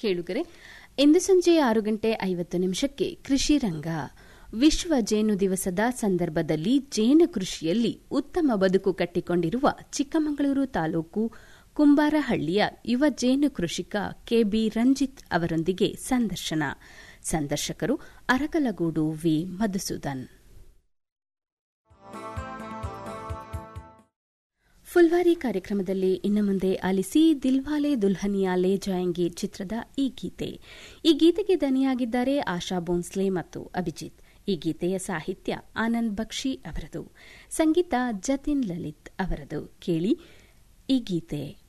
ಕೇಳುಗರೆ ಇಂದು ಸಂಜೆ ಆರು ಗಂಟೆ ಐವತ್ತು ನಿಮಿಷಕ್ಕೆ ಕೃಷಿ ರಂಗ ವಿಶ್ವ ಜೇನು ದಿವಸದ ಸಂದರ್ಭದಲ್ಲಿ ಜೇನು ಕೃಷಿಯಲ್ಲಿ ಉತ್ತಮ ಬದುಕು ಕಟ್ಟಿಕೊಂಡಿರುವ ಚಿಕ್ಕಮಗಳೂರು ತಾಲೂಕು ಕುಂಬಾರಹಳ್ಳಿಯ ಯುವ ಜೇನು ಕೃಷಿಕ ಕೆಬಿ ರಂಜಿತ್ ಅವರೊಂದಿಗೆ ಸಂದರ್ಶನ ಸಂದರ್ಶಕರು ಅರಕಲಗೂಡು ವಿ ಮಧುಸೂದನ್ ಫುಲ್ವಾರಿ ಕಾರ್ಯಕ್ರಮದಲ್ಲಿ ಇನ್ನು ಮುಂದೆ ಆಲಿಸಿ ದಿಲ್ವಾಲೆ ದುಲ್ಹನಿಯಾ ಲೇ ಜಾಯಂಗಿ ಚಿತ್ರದ ಈ ಗೀತೆ ಈ ಗೀತೆಗೆ ದನಿಯಾಗಿದ್ದಾರೆ ಆಶಾ ಬೋನ್ಸ್ಲೆ ಮತ್ತು ಅಭಿಜಿತ್ ಈ ಗೀತೆಯ ಸಾಹಿತ್ಯ ಆನಂದ್ ಬಕ್ಷಿ ಅವರದು ಸಂಗೀತ ಜತಿನ್ ಲಲಿತ್ ಅವರದು ಕೇಳಿ ಈ ಗೀತೆ